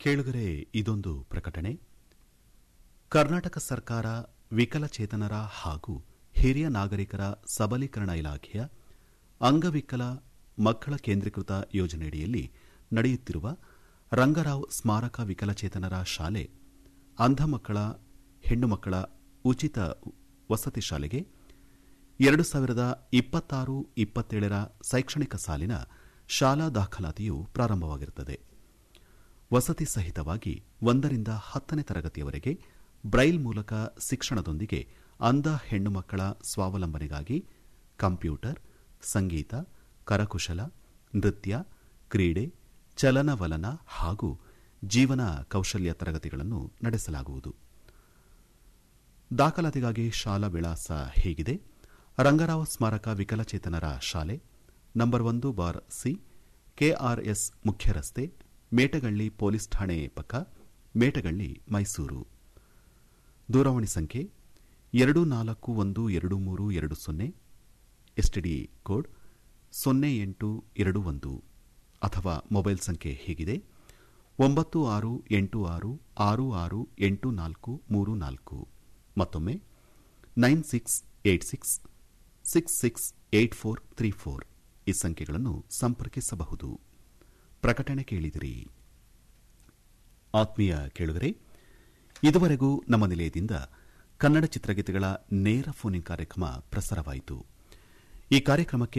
ಕೇಳುಗರೆ ಇದೊಂದು ಪ್ರಕಟಣೆ ಕರ್ನಾಟಕ ಸರ್ಕಾರ ವಿಕಲಚೇತನರ ಹಾಗೂ ಹಿರಿಯ ನಾಗರಿಕರ ಸಬಲೀಕರಣ ಇಲಾಖೆಯ ಅಂಗವಿಕಲ ಮಕ್ಕಳ ಕೇಂದ್ರೀಕೃತ ಯೋಜನೆಯಡಿಯಲ್ಲಿ ನಡೆಯುತ್ತಿರುವ ರಂಗರಾವ್ ಸ್ಮಾರಕ ವಿಕಲಚೇತನರ ಶಾಲೆ ಅಂಧ ಮಕ್ಕಳ ಹೆಣ್ಣು ಮಕ್ಕಳ ಉಚಿತ ವಸತಿ ಶಾಲೆಗೆ ಎರಡು ಸಾವಿರದ ಇಪ್ಪತ್ತಾರು ಇಪ್ಪತ್ತೇಳರ ಶೈಕ್ಷಣಿಕ ಸಾಲಿನ ಶಾಲಾ ದಾಖಲಾತಿಯು ಪ್ರಾರಂಭವಾಗಿರುತ್ತದೆ ವಸತಿ ಸಹಿತವಾಗಿ ಒಂದರಿಂದ ಹತ್ತನೇ ತರಗತಿಯವರೆಗೆ ಬ್ರೈಲ್ ಮೂಲಕ ಶಿಕ್ಷಣದೊಂದಿಗೆ ಅಂಧ ಹೆಣ್ಣು ಮಕ್ಕಳ ಸ್ವಾವಲಂಬನೆಗಾಗಿ ಕಂಪ್ಯೂಟರ್ ಸಂಗೀತ ಕರಕುಶಲ ನೃತ್ಯ ಕ್ರೀಡೆ ಚಲನವಲನ ಹಾಗೂ ಜೀವನ ಕೌಶಲ್ಯ ತರಗತಿಗಳನ್ನು ನಡೆಸಲಾಗುವುದು ದಾಖಲಾತಿಗಾಗಿ ಶಾಲಾ ವಿಳಾಸ ಹೀಗಿದೆ ರಂಗರಾವ್ ಸ್ಮಾರಕ ವಿಕಲಚೇತನರ ಶಾಲೆ ನಂಬರ್ ಒಂದು ಬಾರ್ ಸಿ ಕೆಆರ್ಎಸ್ ಮುಖ್ಯ ರಸ್ತೆ ಮೇಟಗಳ್ಳಿ ಪೊಲೀಸ್ ಠಾಣೆ ಪಕ್ಕ ಮೇಟಗಳ್ಳಿ ಮೈಸೂರು ದೂರವಾಣಿ ಸಂಖ್ಯೆ ಎರಡು ನಾಲ್ಕು ಒಂದು ಎರಡು ಮೂರು ಎರಡು ಸೊನ್ನೆ ಎಸ್ಟಿಡಿ ಕೋಡ್ ಸೊನ್ನೆ ಎಂಟು ಎರಡು ಒಂದು ಅಥವಾ ಮೊಬೈಲ್ ಸಂಖ್ಯೆ ಹೀಗಿದೆ ಒಂಬತ್ತು ಆರು ಎಂಟು ಆರು ಆರು ಆರು ಎಂಟು ನಾಲ್ಕು ಮೂರು ನಾಲ್ಕು ಮತ್ತೊಮ್ಮೆ nine six eight six six six eight four three four ಈ ಸಂಖ್ಯೆಗಳನ್ನು ಸಂಪರ್ಕಿಸಬಹುದು ಪ್ರಕಟಣೆ ಕೇಳಿದಿರಿ ಆತ್ಮೀಯ ಕೇಳುಗರೆ ಇದುವರೆಗೂ ನಮ್ಮ ನಿಲಯದಿಂದ ಕನ್ನಡ ಚಿತ್ರಗೀತೆಗಳ ನೇರ ಫೋನಿಂಗ್ ಕಾರ್ಯಕ್ರಮ ಪ್ರಸಾರವಾಯಿತು ಈ ಕಾರ್ಯಕ್ರಮಕ್ಕೆ